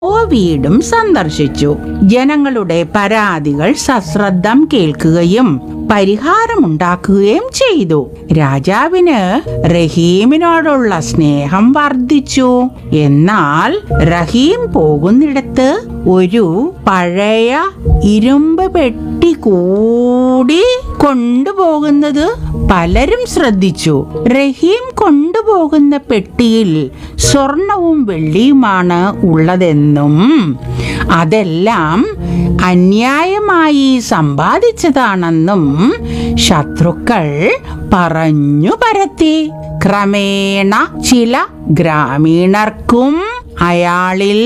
വീടും സന്ദർശിച്ചു ജനങ്ങളുടെ പരാതികൾ സശ്രദ്ധം കേൾക്കുകയും പരിഹാരമുണ്ടാക്കുകയും ചെയ്തു രാജാവിന് റഹീമിനോടുള്ള സ്നേഹം വർദ്ധിച്ചു എന്നാൽ റഹീം പോകുന്നിടത്ത് ഒരു പഴയ ഇരുമ്പ് പെട്ടി കൂടി കൊണ്ടുപോകുന്നത് പലരും ശ്രദ്ധിച്ചു റഹീം കൊണ്ടുപോകുന്ന പെട്ടിയിൽ സ്വർണവും വെള്ളിയുമാണ് ഉള്ളതെന്നും അതെല്ലാം അന്യായമായി സമ്പാദിച്ചതാണെന്നും ശത്രുക്കൾ പറഞ്ഞു പരത്തി ക്രമേണ ചില ഗ്രാമീണർക്കും അയാളിൽ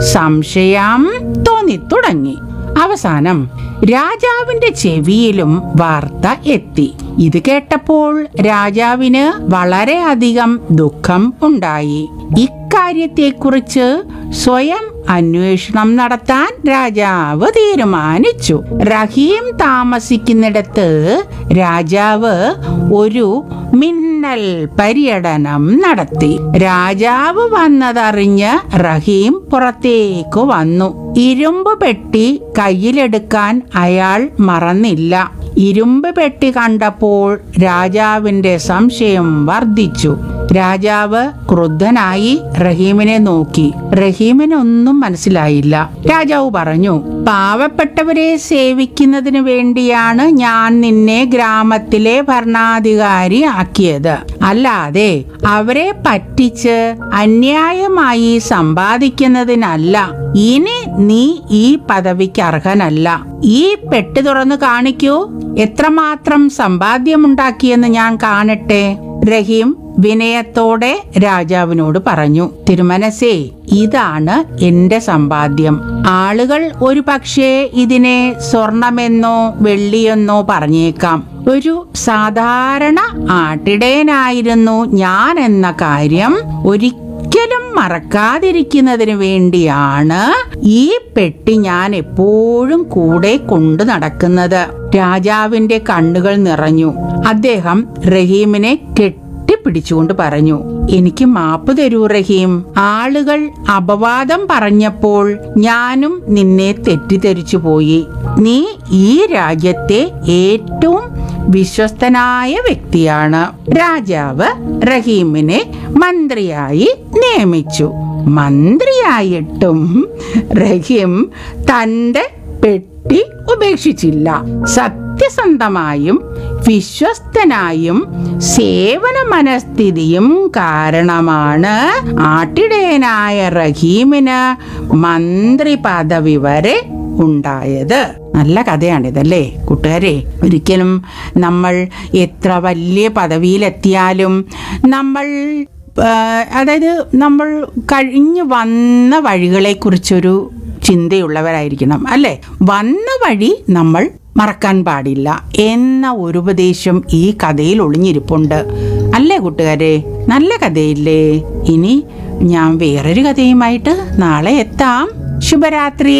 സംശയം തോന്നിത്തുടങ്ങി അവസാനം രാജാവിന്റെ ചെവിയിലും വാർത്ത എത്തി ഇത് കേട്ടപ്പോൾ രാജാവിന് വളരെയധികം ദുഃഖം ഉണ്ടായി ഇക്കാര്യത്തെക്കുറിച്ച് സ്വയം അന്വേഷണം നടത്താൻ രാജാവ് തീരുമാനിച്ചു റഹീം താമസിക്കുന്നിടത്ത് രാജാവ് ഒരു മിന്നൽ പര്യടനം നടത്തി രാജാവ് വന്നതറിഞ്ഞ് റഹീം പുറത്തേക്ക് വന്നു ഇരുമ്പ് പെട്ടി കയ്യിലെടുക്കാൻ അയാൾ മറന്നില്ല ഇരുമ്പ് പെട്ടി കണ്ടപ്പോൾ രാജാവിന്റെ സംശയം വർദ്ധിച്ചു രാജാവ് ക്രുദ്ധനായി റഹീമിനെ നോക്കി റഹീമിനൊന്നും മനസ്സിലായില്ല രാജാവ് പറഞ്ഞു പാവപ്പെട്ടവരെ സേവിക്കുന്നതിന് വേണ്ടിയാണ് ഞാൻ നിന്നെ ഗ്രാമത്തിലെ ഭരണാധികാരി ആക്കിയത് അല്ലാതെ അവരെ പറ്റിച്ച് അന്യായമായി സമ്പാദിക്കുന്നതിനല്ല ഇനി നീ ഈ പദവിക്ക് അർഹനല്ല ഈ പെട്ടി തുറന്ന് കാണിക്കൂ എത്രമാത്രം സമ്പാദ്യമുണ്ടാക്കിയെന്ന് ഞാൻ കാണട്ടെ റഹീം വിനയത്തോടെ രാജാവിനോട് പറഞ്ഞു തിരുമനസേ ഇതാണ് എന്റെ സമ്പാദ്യം ആളുകൾ ഒരു പക്ഷേ ഇതിനെ സ്വർണമെന്നോ വെള്ളിയെന്നോ പറഞ്ഞേക്കാം ഒരു സാധാരണ ആട്ടിടയനായിരുന്നു ഞാൻ എന്ന കാര്യം ഒരിക്കലും മറക്കാതിരിക്കുന്നതിന് വേണ്ടിയാണ് ഈ പെട്ടി ഞാൻ എപ്പോഴും കൂടെ കൊണ്ടു നടക്കുന്നത് രാജാവിന്റെ കണ്ണുകൾ നിറഞ്ഞു അദ്ദേഹം റഹീമിനെ കെട്ടി പിടിച്ചുകൊണ്ട് പറഞ്ഞു എനിക്ക് മാപ്പ് തരൂ റഹീം ആളുകൾ അപവാദം പറഞ്ഞപ്പോൾ ഞാനും നിന്നെ തെറ്റിദ്ധരിച്ചു പോയി നീ ഈ രാജ്യത്തെ ഏറ്റവും വിശ്വസ്തനായ വ്യക്തിയാണ് രാജാവ് റഹീമിനെ മന്ത്രിയായി നിയമിച്ചു മന്ത്രിയായിട്ടും റഹീം തന്റെ പെട്ടി ഉപേക്ഷിച്ചില്ല സത്യസന്ധമായും വിശ്വസ്തനായും സേവന മനസ്ഥിതിയും കാരണമാണ് ആട്ടിടയനായ റഹീമിന് മന്ത്രി പദവി വരെ ഉണ്ടായത് നല്ല കഥയാണിതല്ലേ കൂട്ടുകാരെ ഒരിക്കലും നമ്മൾ എത്ര വലിയ പദവിയിലെത്തിയാലും നമ്മൾ ആ, അതായത് നമ്മൾ കഴിഞ്ഞു വന്ന വഴികളെക്കുറിച്ചൊരു ചിന്തയുള്ളവരായിരിക്കണം അല്ലേ വന്ന വഴി നമ്മൾ മറക്കാൻ പാടില്ല എന്ന ഒരു ഉപദേശം ഈ കഥയിൽ ഒളിഞ്ഞിരിപ്പുണ്ട് അല്ലേ കൂട്ടുകാരെ നല്ല കഥയില്ലേ ഇനി ഞാൻ വേറൊരു കഥയുമായിട്ട് നാളെ എത്താം ശുഭരാത്രി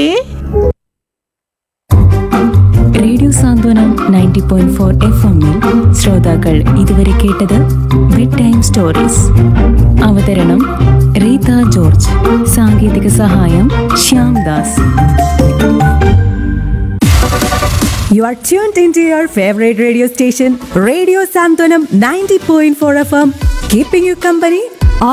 radio Santhwanam ninety point four F എമ്മിൽ ശ്രോതാക്കൾ ഇതുവരെ കേട്ടത് ബെഡ് ടൈം സ്റ്റോറീസ് അവതരണം റീത ജോർജ് സാങ്കേതിക സഹായം Shyam Das You are tuned into your favorite radio station, Radio Santonam 90.4 FM, keeping you company